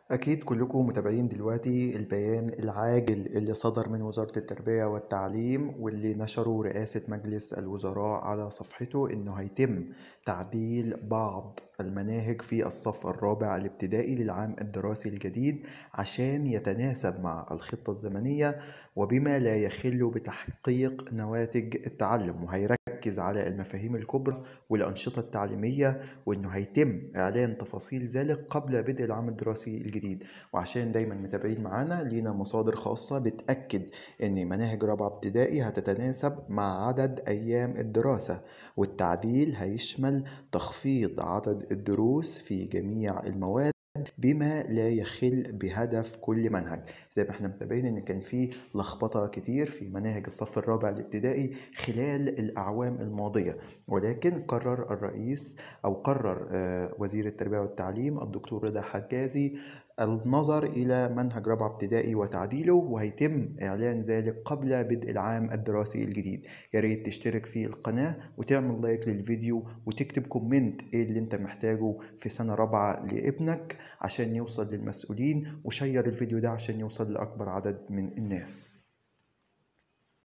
أكيد كلكم متابعين دلوقتي البيان العاجل اللي صدر من وزارة التربية والتعليم واللي نشره رئاسة مجلس الوزراء على صفحته إنه هيتم تعديل بعض المناهج في الصف الرابع الابتدائي للعام الدراسي الجديد عشان يتناسب مع الخطة الزمنية وبما لا يخل بتحقيق نواتج التعلم وهيركز على المفاهيم الكبرى والأنشطة التعليمية وإنه هيتم إعلان تفاصيل ذلك قبل بدء العام الدراسي الجديد وعشان دايما متابعين معانا لينا مصادر خاصة بتأكد إن مناهج رابعة ابتدائي هتتناسب مع عدد أيام الدراسة والتعديل هيشمل تخفيض عدد الدروس في جميع المواد بما لا يخل بهدف كل منهج زي ما احنا متابعين ان كان في لخبطه كتير في مناهج الصف الرابع الابتدائي خلال الاعوام الماضيه ولكن قرر الرئيس او قرر آه، وزير التربيه والتعليم الدكتور رضا حجازي النظر إلى منهج رابعة ابتدائي وتعديله وهيتم إعلان ذلك قبل بدء العام الدراسي الجديد يا ريت تشترك في القناة وتعمل لايك للفيديو وتكتب كومنت إيه اللي أنت محتاجه في سنة رابعة لابنك عشان يوصل للمسؤولين وشير الفيديو ده عشان يوصل لأكبر عدد من الناس